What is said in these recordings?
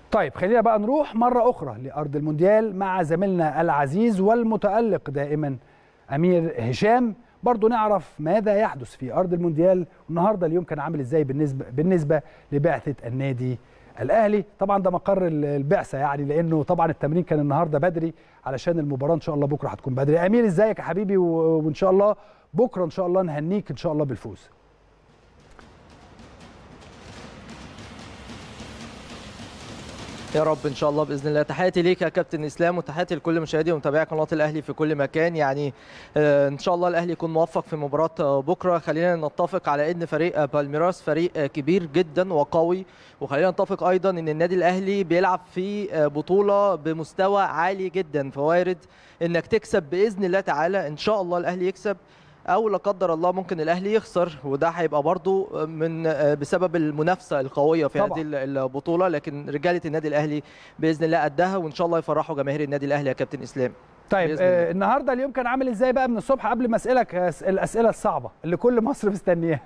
طيب خلينا بقى نروح مرة أخرى لأرض المونديال مع زميلنا العزيز والمتألق دائما أمير هشام برضو نعرف ماذا يحدث في أرض المونديال النهاردة اليوم كان عامل إزاي بالنسبة, بالنسبة لبعثة النادي الأهلي طبعا ده مقر البعثة يعني لأنه طبعا التمرين كان النهاردة بدري علشان المباراة إن شاء الله بكرة هتكون بدري أمير إزيك يا حبيبي وإن شاء الله بكرة إن شاء الله نهنيك إن شاء الله بالفوز يا رب ان شاء الله باذن الله تحياتي ليك يا كابتن اسلام وتحياتي لكل مشاهدي ومتابعي قناه الاهلي في كل مكان يعني ان شاء الله الاهلي يكون موفق في مباراه بكره خلينا نتفق على ان فريق بالميراس فريق كبير جدا وقوي وخلينا نتفق ايضا ان النادي الاهلي بيلعب في بطوله بمستوى عالي جدا فوارد انك تكسب باذن الله تعالى ان شاء الله الاهلي يكسب او لا قدر الله ممكن الاهلي يخسر وده هيبقى برضو من بسبب المنافسه القويه في طبعا. هذه البطوله لكن رجاله النادي الاهلي باذن الله قدها وان شاء الله يفرحوا جماهير النادي الاهلي يا كابتن اسلام طيب آه النهارده اليوم كان عامل ازاي بقى من الصبح قبل ما اسالك الاسئله الصعبه اللي كل مصر مستنياها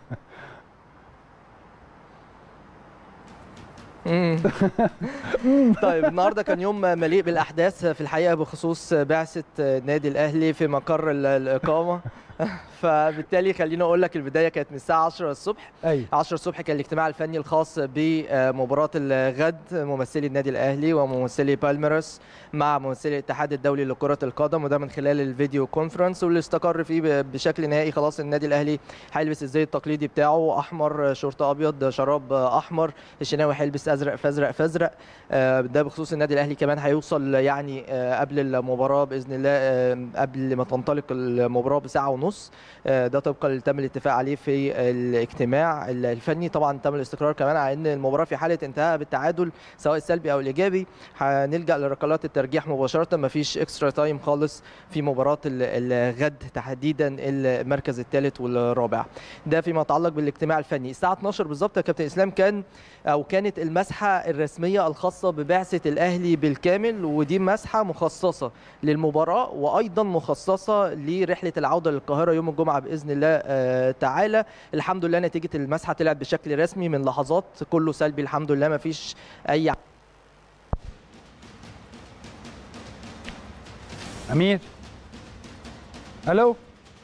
طيب النهارده كان يوم مليء بالاحداث في الحقيقه بخصوص بعثه النادي الاهلي في مقر الاقامه فبالتالي خليني اقول لك البدايه كانت من الساعه 10 الصبح أي. 10 الصبح كان الاجتماع الفني الخاص بمباراه الغد ممثلي النادي الاهلي وممثلي بالميراس مع ممثلي الاتحاد الدولي لكره القدم وده من خلال الفيديو كونفرنس واللي استقر فيه بشكل نهائي خلاص النادي الاهلي هيلبس الزي التقليدي بتاعه احمر شورت ابيض شراب احمر الشناوي هيلبس ازرق فازرق فازرق ده بخصوص النادي الاهلي كمان هيوصل يعني قبل المباراه باذن الله قبل ما تنطلق المباراه بساعه ونص ده طبقا اللي تم الاتفاق عليه في الاجتماع الفني طبعا تم الاستقرار كمان على ان المباراه في حاله انتهاء بالتعادل سواء السلبي او الايجابي هنلجا لركلات الترجيح مباشره ما فيش اكسترا تايم خالص في مباراه الغد تحديدا المركز الثالث والرابع ده فيما يتعلق بالاجتماع الفني الساعه 12 بالظبط يا كابتن اسلام كان او كانت المسحه الرسميه الخاصه ببعثه الاهلي بالكامل ودي مسحه مخصصه للمباراه وايضا مخصصه لرحله العوده للقاهره يوم الجمعه باذن الله تعالى الحمد لله نتيجه المسحه طلعت بشكل رسمي من لحظات كله سلبي الحمد لله ما فيش اي امير الو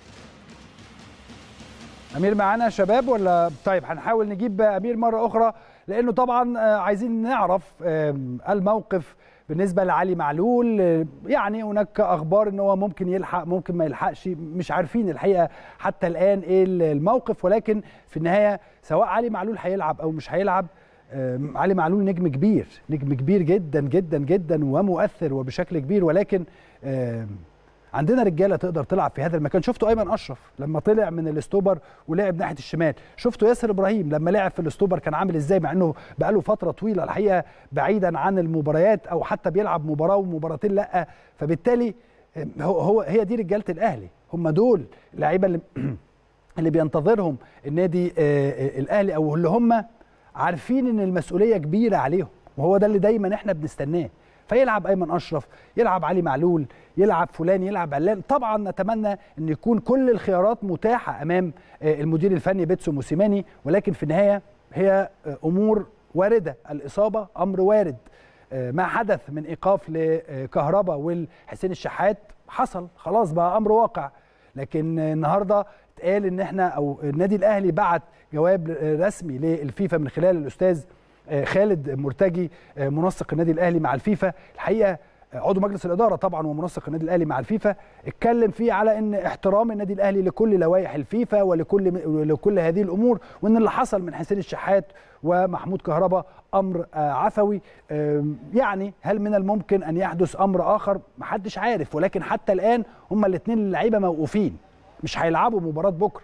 امير معانا يا شباب ولا طيب هنحاول نجيب امير مره اخرى لانه طبعا عايزين نعرف الموقف بالنسبه لعلي معلول يعني هناك اخبار ان هو ممكن يلحق ممكن ما يلحقش مش عارفين الحقيقه حتى الان ايه الموقف ولكن في النهايه سواء علي معلول هيلعب او مش هيلعب علي معلول نجم كبير نجم كبير جدا جدا جدا ومؤثر وبشكل كبير ولكن عندنا رجاله تقدر تلعب في هذا المكان شفتوا ايمن اشرف لما طلع من الاستوبر ولعب ناحيه الشمال شفتوا ياسر ابراهيم لما لعب في الاستوبر كان عامل ازاي مع انه بقاله فتره طويله الحقيقه بعيدا عن المباريات او حتى بيلعب مباراه ومباراتين لا فبالتالي هو, هو هي دي رجاله الاهلي هم دول اللعيبه اللي اللي بينتظرهم النادي الاهلي او اللي هم عارفين ان المسؤوليه كبيره عليهم وهو ده اللي دايما احنا بنستناه فيلعب ايمن اشرف يلعب علي معلول يلعب فلان يلعب علان طبعا نتمنى ان يكون كل الخيارات متاحه امام المدير الفني بيتسو موسيماني ولكن في النهايه هي امور وارده الاصابه امر وارد ما حدث من ايقاف لكهربا والحسين الشحات حصل خلاص بقى امر واقع لكن النهارده اتقال ان احنا او النادي الاهلي بعت جواب رسمي للفيفا من خلال الاستاذ خالد مرتجي منسق النادي الاهلي مع الفيفا الحقيقه عضو مجلس الاداره طبعا ومنسق النادي الاهلي مع الفيفا اتكلم فيه على ان احترام النادي الاهلي لكل لوائح الفيفا ولكل لكل هذه الامور وان اللي حصل من حسين الشحات ومحمود كهربا امر عفوي يعني هل من الممكن ان يحدث امر اخر محدش عارف ولكن حتى الان هما الاثنين اللعيبه موقوفين مش هيلعبوا مباراه بكره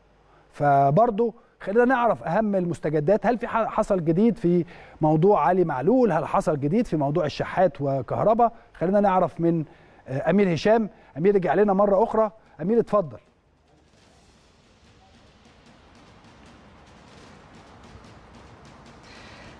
فبرضه خلينا نعرف اهم المستجدات هل في حصل جديد في موضوع علي معلول هل حصل جديد في موضوع الشحات وكهربا خلينا نعرف من امير هشام امير رجع لنا مره اخرى امير اتفضل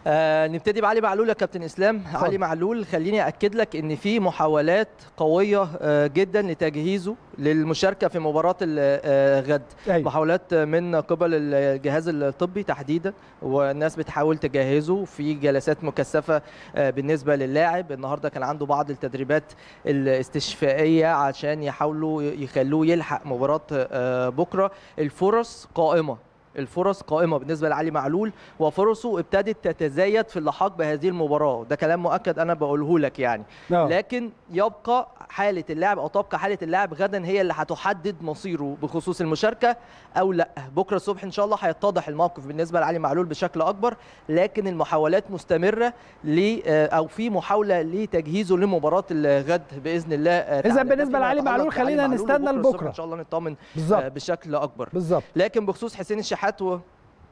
آه نبتدي بعلي معلول يا كابتن اسلام اتفضل. علي معلول خليني اكد لك ان في محاولات قويه آه جدا لتجهيزه للمشاركه في مباراه ال- آه غد أيوة. محاولات من قبل الجهاز الطبي تحديدا والناس بتحاول تجهزه في جلسات مكثفه آه، بالنسبه للاعب النهارده كان عنده بعض التدريبات الاستشفائيه عشان يحاولوا يخلوه يلحق مباراه آه، بكره الفرص قائمه الفرص قائمه بالنسبه لعلي معلول وفرصه ابتدت تتزايد في اللحاق بهذه المباراه ده كلام مؤكد انا بقوله لك يعني آه. لكن يبقى حاله اللاعب او تبقى حاله اللاعب غدا هي اللي هتحدد مصيره بخصوص المشاركه او لا بكره الصبح ان شاء الله هيتضح الموقف بالنسبه لعلي معلول بشكل اكبر لكن المحاولات مستمره ل او في محاوله لتجهيزه لمباراه الغد باذن الله إذا تعالى. ده بالنسبة فيما لعلي يتعلق معلول بعلي خلينا معلول نستنى وبكرة الصبح لبكرة. ان شاء الله نطمن بالظبط. آه، بشكل اكبر بالظبط لكن بخصوص حسين الشحات و...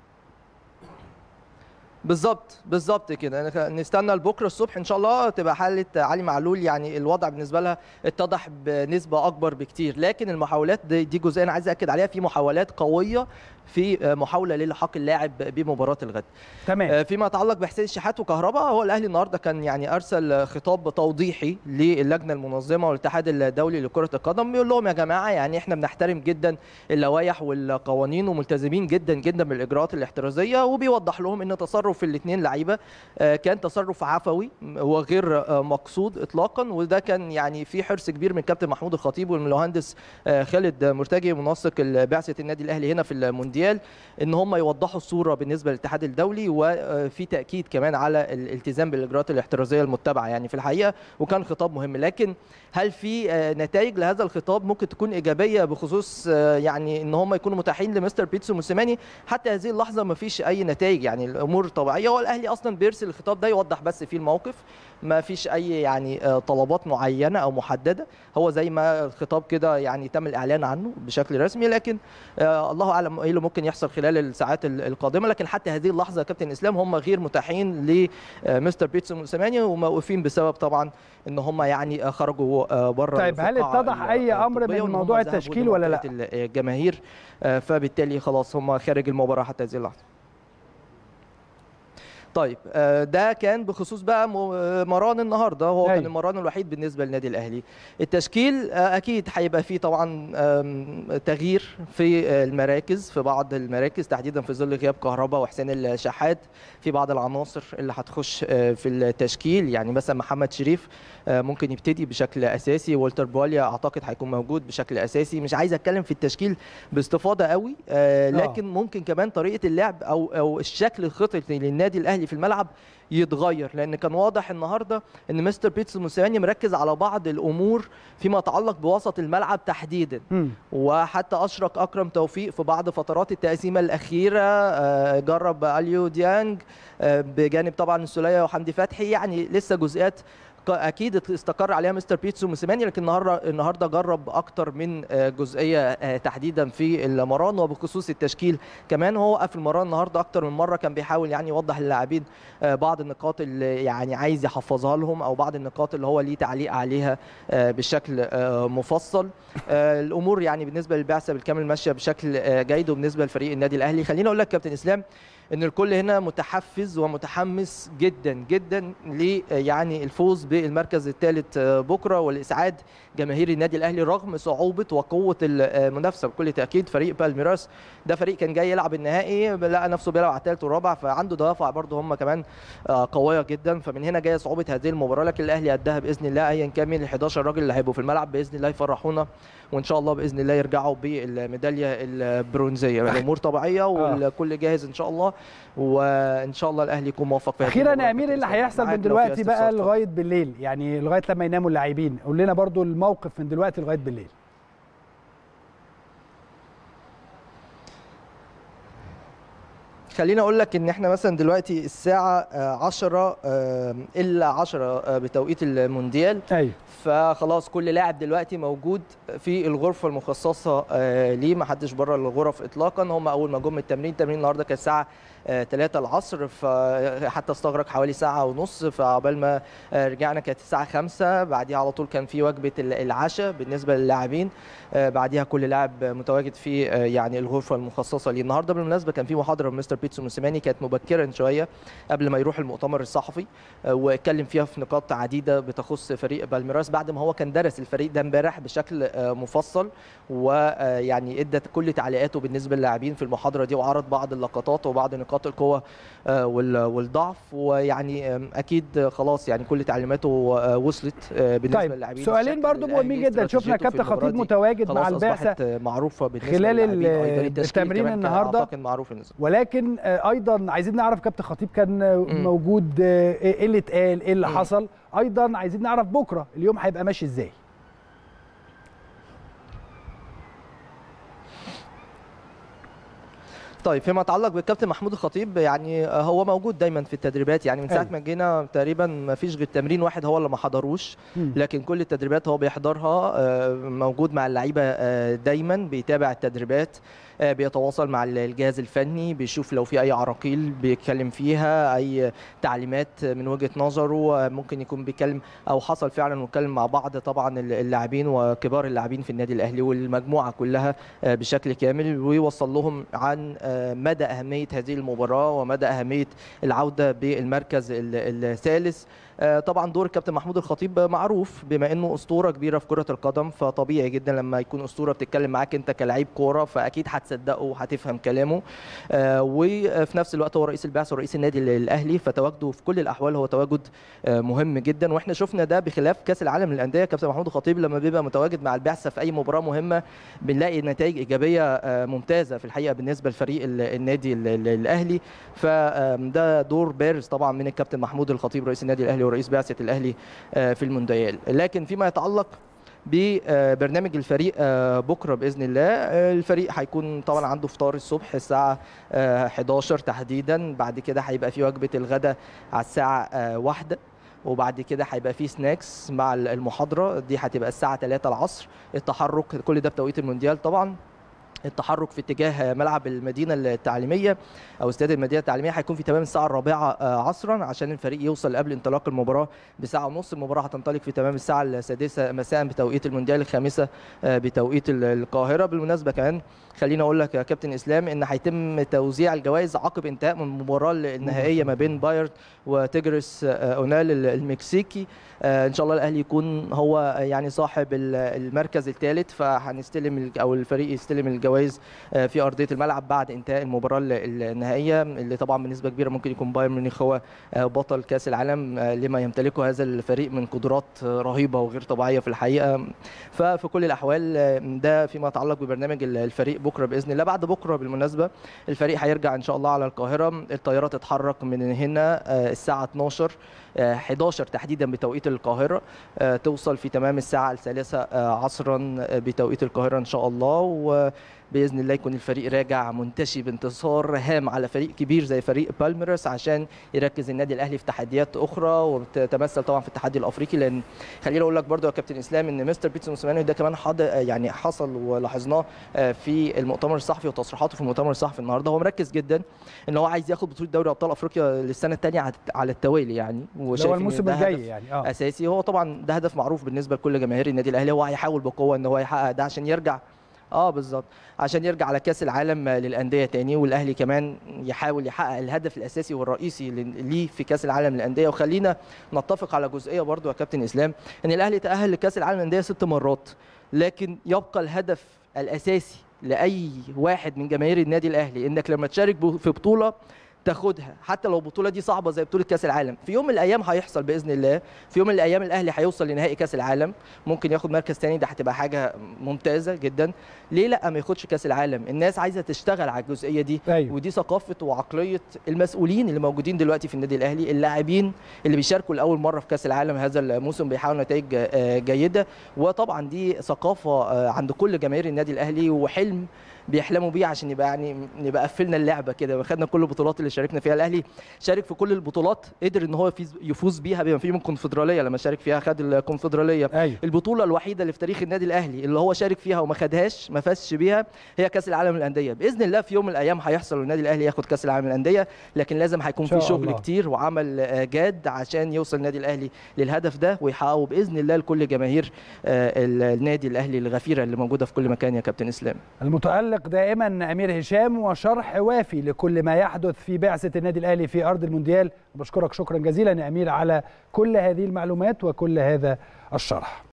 بالظبط بالظبط كده أنا- نستنى لبكره الصبح ان شاء الله تبقى حاله علي معلول يعني الوضع بالنسبه لها اتضح بنسبه اكبر بكتير لكن المحاولات دي, دي جزئيه انا عايز اكد عليها في محاولات قويه في محاوله للحاق اللاعب بمباراه الغد تمام فيما يتعلق بحسين الشحات وكهرباء هو الاهلي النهارده كان يعني ارسل خطاب توضيحي للجنه المنظمه والاتحاد الدولي لكره القدم بيقول لهم يا جماعه يعني احنا بنحترم جدا اللوائح والقوانين وملتزمين جدا جدا بالاجراءات الاحترازيه وبيوضح لهم ان تصرف الاثنين لعيبه آه، كان تصرف عفوي وغير آه، مقصود اطلاقا وده كان يعني في حرص كبير من كابتن محمود الخطيب والمهندس آه، خالد مرتجي منسق بعثه النادي الاهلي هنا في المونديال ان هم يوضحوا الصوره بالنسبه للاتحاد الدولي وفي تاكيد كمان على الالتزام بالاجراءات الاحترازيه المتبعه يعني في الحقيقه وكان خطاب مهم لكن هل في آه، نتائج لهذا الخطاب ممكن تكون ايجابيه بخصوص آه، يعني ان هم يكونوا متاحين لمستر بيتسو موسيماني حتى هذه اللحظه ما فيش اي نتائج يعني الامور طبيعيه هو الاهلي اصلا بيرسل الخطاب ده يوضح بس فيه الموقف ما فيش اي يعني آه، طلبات معينه او محدده هو زي ما الخطاب كده يعني تم الاعلان عنه بشكل رسمي لكن آه، الله اعلم ايه اللي ممكن يحصل خلال الساعات ال- القادمه لكن حتى هذه اللحظه يا كابتن اسلام هم غير متاحين لمستر بيتسو موسيماني وموقوفين بسبب طبعا ان هم يعني آه، خرجوا آه، بره طيب، هل القاعة اتضح ال- أي أمر الطبية من وإن هم موضوع ذهبوا التشكيل ولا لا؟ لمنطقة الجماهير آه، فبالتالي خلاص هم خارج المباراه حتى هذه اللحظه طيب آه، ده كان بخصوص بقى م- آه، مران النهارده هو كان أيوة. المران الوحيد بالنسبه للنادي الاهلي التشكيل آه، اكيد هيبقى فيه طبعا آم، تغيير في آه، المراكز في بعض المراكز تحديدا في ظل غياب كهرباء وحسين الشحات في بعض العناصر اللي هتخش آه، في التشكيل يعني مثلا محمد شريف آه، ممكن يبتدي بشكل اساسي والتر بواليا اعتقد هيكون موجود بشكل اساسي مش عايز اتكلم في التشكيل باستفاضه قوي آه، لكن ممكن كمان طريقه اللعب او او الشكل الخططي للنادي الاهلي في الملعب يتغير لان كان واضح النهارده ان مستر بيتسو موسيماني مركز على بعض الامور فيما يتعلق بوسط الملعب تحديدا مم. وحتى اشرك اكرم توفيق في بعض فترات التقسيمه الاخيره آه، جرب اليو ديانج آه، بجانب طبعا السوليه وحمدي فتحي يعني لسه جزئيات ق- اكيد استقر عليها مستر بيتسو موسيماني لكن النهارده النهارده جرب اكتر من آه، جزئيه آه، تحديدا في المران وبخصوص التشكيل كمان هو وقف المران النهارده اكتر من مره كان بيحاول يعني يوضح للاعبين آه، بعض النقاط اللي يعني عايز يحفظها لهم او بعض النقاط اللي هو ليه تعليق عليها آه، بشكل آه، مفصل آه، الامور يعني بالنسبه للبعثه بالكامل ماشيه بشكل آه، جيد وبالنسبه لفريق النادي الاهلي خليني اقول لك كابتن اسلام ان الكل هنا متحفز ومتحمس جدا جدا ل يعني الفوز بالمركز الثالث بكره والاسعاد جماهير النادي الاهلي رغم صعوبه وقوه المنافسه بكل تاكيد فريق بالميراس ده فريق كان جاي يلعب النهائي لقى نفسه بيلعب على الثالث والرابع فعنده دوافع برضه هم كمان آه، قويه جدا فمن هنا جايه صعوبه هذه المباراه لكن الاهلي قدها باذن الله ايا كان مين ال 11 راجل اللي هيبقوا في الملعب باذن الله يفرحونا وان شاء الله باذن الله يرجعوا بالميداليه البرونزيه الامور طبيعيه والكل جاهز ان شاء الله وان شاء الله الاهلي يكون موفق في هذه اخيرا المباراة يا امير ايه اللي كابتن إسلام. هيحصل معاك من لو فيها دلوقتي بقى استفسار اتفضل. لغايه بالليل يعني لغايه لما يناموا اللاعبين قول لنا برضو الموقف من دلوقتي لغايه بالليل خليني اقول لك ان احنا مثلا دلوقتي الساعه آه، 10 آه، الا 10 آه، بتوقيت المونديال ايوه فخلاص كل لاعب دلوقتي موجود في الغرفه المخصصه آه، ليه ما حدش بره الغرف اطلاقا هم اول ما جم التمرين التمرين النهارده كان الساعه 3 العصر فحتى استغرق حوالي ساعه ونص فعقبال ما آه، رجعنا كانت الساعه 5 بعديها على طول كان في وجبه ال- العشاء بالنسبه للاعبين آه، بعديها كل لاعب متواجد في آه، يعني الغرفه المخصصه ليه النهارده بالمناسبه كان في محاضره من مستر بيتسو موسيماني كانت مبكرا شويه قبل ما يروح المؤتمر الصحفي آه، واتكلم فيها في نقاط عديده بتخص فريق بالميراس بعد ما هو كان درس الفريق ده امبارح بشكل آه، مفصل ويعني ادى كل تعليقاته بالنسبه للاعبين في المحاضره دي وعرض بعض اللقطات وبعض نقاط القوه آه، وال- والضعف ويعني آم، اكيد خلاص يعني كل تعليماته آه، وصلت آه، بالنسبه طيب للاعبين سؤالين والشكل برضو الأهلي مهمين جدا شفنا استراتيجيته في كابتن المباراة خطيب دي متواجد مع خلاص البعثه اصبحت معروفه بالنسبه خلال للاعبين ال- وأيضاً التشكيل التمرين كمان كان النهاردة. اعتقد معروف بالنسبه ولكن آه، ايضا عايزين نعرف كابتن خطيب كان آه، موجود آه، ايه اللي اتقال ايه اللي مم. حصل ايضا عايزين نعرف بكره اليوم هيبقى ماشي ازاي طيب فيما يتعلق بالكابتن محمود الخطيب يعني هو موجود دايما في التدريبات يعني من ساعه أيوة. ما جينا تقريبا ما فيش غير تمرين واحد هو اللي ما حضروش مم. لكن كل التدريبات هو بيحضرها آه، موجود مع اللعيبه آه، دايما بيتابع التدريبات آه، بيتواصل مع الجهاز الفني بيشوف لو في اي عراقيل بيتكلم فيها اي تعليمات من وجهه نظره آه، ممكن يكون بيتكلم او حصل فعلا واتكلم مع بعض طبعا اللاعبين وكبار اللاعبين في النادي الاهلي والمجموعه كلها آه، بشكل كامل ويوصل لهم عن آه، مدى اهميه هذه المباراه ومدى اهميه العوده بالمركز ال- الثالث آه، طبعا دور الكابتن محمود الخطيب معروف بما انه اسطوره كبيره في كره القدم فطبيعي جدا لما يكون اسطوره بتتكلم معاك انت كلاعب كوره فاكيد هتصدقه وهتفهم كلامه آه، وفي نفس الوقت هو رئيس البعثه ورئيس النادي الاهلي فتواجده في كل الاحوال هو تواجد آه، مهم جدا واحنا شفنا ده بخلاف كاس العالم للانديه كابتن محمود الخطيب لما بيبقى متواجد مع البعثه في اي مباراه مهمه بنلاقي نتائج ايجابيه آه، ممتازه في الحقيقه بالنسبه لفريق ال- النادي ال- ال- الاهلي فده دور بارز طبعا من الكابتن محمود الخطيب رئيس النادي الاهلي ورئيس بعثه الاهلي آه، في المونديال لكن فيما يتعلق ببرنامج الفريق آه، بكره باذن الله آه، الفريق هيكون طبعا عنده فطار الصبح الساعه آه، 11 تحديدا بعد كده هيبقى في وجبه الغداء على الساعه آه، واحدة وبعد كده هيبقى في سناكس مع المحاضره دي هتبقى الساعه 3 العصر التحرك كل ده بتوقيت المونديال طبعا التحرك في اتجاه ملعب المدينه التعليميه او استاد المدينه التعليميه هيكون في تمام الساعه الرابعه آه، عصرا عشان الفريق يوصل قبل انطلاق المباراه بساعه ونص المباراه هتنطلق في تمام الساعه السادسه مساء بتوقيت المونديال الخامسه آه، بتوقيت ال- القاهره بالمناسبه كمان خليني اقول لك يا كابتن اسلام ان هيتم توزيع الجوائز عقب انتهاء من المباراه النهائيه ما بين بايرن وتيجرس آه، اونال ال- المكسيكي آه، ان شاء الله الاهلي يكون هو يعني صاحب ال- المركز الثالث فهنستلم ال- او الفريق يستلم الجوائز آه، في ارضيه الملعب بعد انتهاء المباراه ال- النهائيه اللي طبعا بنسبه كبيره ممكن يكون بايرن ميونخ هو آه، بطل كاس العالم آه، لما يمتلكه هذا الفريق من قدرات آه، رهيبه وغير طبيعيه في الحقيقه ففي كل الاحوال آه، ده فيما يتعلق ببرنامج ال- الفريق بكره باذن الله بعد بكره بالمناسبه الفريق هيرجع ان شاء الله على القاهره الطيارات تتحرك من هنا آه، الساعه 12 آه، 11 تحديدا بتوقيت القاهره آه، توصل في تمام الساعه الثالثه آه، عصرا آه، بتوقيت القاهره ان شاء الله وباذن الله يكون الفريق راجع منتشي بانتصار هام على فريق كبير زي فريق بالميرس عشان يركز النادي الاهلي في تحديات اخرى وتتمثل طبعا في التحدي الافريقي لان خليني اقول لك برضو يا كابتن اسلام ان مستر بيتسو موسيماني ده كمان حض يعني حصل ولاحظناه آه، في المؤتمر الصحفي وتصريحاته في المؤتمر الصحفي النهارده هو مركز جدا ان هو عايز ياخد بطوله دوري ابطال افريقيا للسنه الثانيه على التوالي يعني اللي وشايف هو إن الموسم ده الجاي هدف يعني اه اساسي هو طبعا ده هدف معروف بالنسبه لكل جماهير النادي الاهلي هو هيحاول بقوه ان هو يحقق ده عشان يرجع اه بالظبط عشان يرجع على كاس العالم للانديه تاني والاهلي كمان يحاول يحقق الهدف الاساسي والرئيسي ليه في كاس العالم للانديه وخلينا نتفق على جزئيه برضو يا كابتن اسلام ان الاهلي تاهل لكاس العالم للانديه ست مرات لكن يبقى الهدف الاساسي لاي واحد من جماهير النادي الاهلي انك لما تشارك في بطوله تاخدها حتى لو البطوله دي صعبه زي بطوله كاس العالم في يوم من الايام هيحصل باذن الله في يوم من الايام الاهلي هيوصل لنهائي كاس العالم ممكن ياخد مركز تاني ده هتبقى حاجه ممتازه جدا ليه لا ما ياخدش كاس العالم الناس عايزه تشتغل على الجزئيه دي أيوة. ودي ثقافه وعقليه المسؤولين اللي موجودين دلوقتي في النادي الاهلي اللاعبين اللي بيشاركوا لاول مره في كاس العالم هذا الموسم بيحاولوا نتائج آه، جيده وطبعا دي ثقافه آه، عند كل جماهير النادي الاهلي وحلم بيحلموا بيه عشان يبقى يعني نبقى قفلنا اللعبه كده خدنا كل البطولات اللي شاركنا فيها الاهلي شارك في كل البطولات قدر ان هو يفوز- يفوز بيها بما فيهم الكونفدراليه لما شارك فيها خد الكونفدراليه ايوه البطوله الوحيده اللي في تاريخ النادي الاهلي اللي هو شارك فيها وما خدهاش ما فازش بيها هي كاس العالم للانديه باذن الله في يوم من الايام هيحصل والنادي الاهلي ياخد كاس العالم للانديه لكن لازم هيكون إن شاء في شغل الله. كتير وعمل آه، جاد عشان يوصل النادي الاهلي للهدف ده ويحققه باذن الله لكل جماهير آه، النادي الاهلي الغفيره اللي موجوده في كل مكان يا كابتن اسلام المتألق دائما أمير هشام وشرح وافي لكل ما يحدث في بعثة النادي الأهلي في أرض المونديال بشكرك شكرا جزيلا يا أمير على كل هذه المعلومات وكل هذا الشرح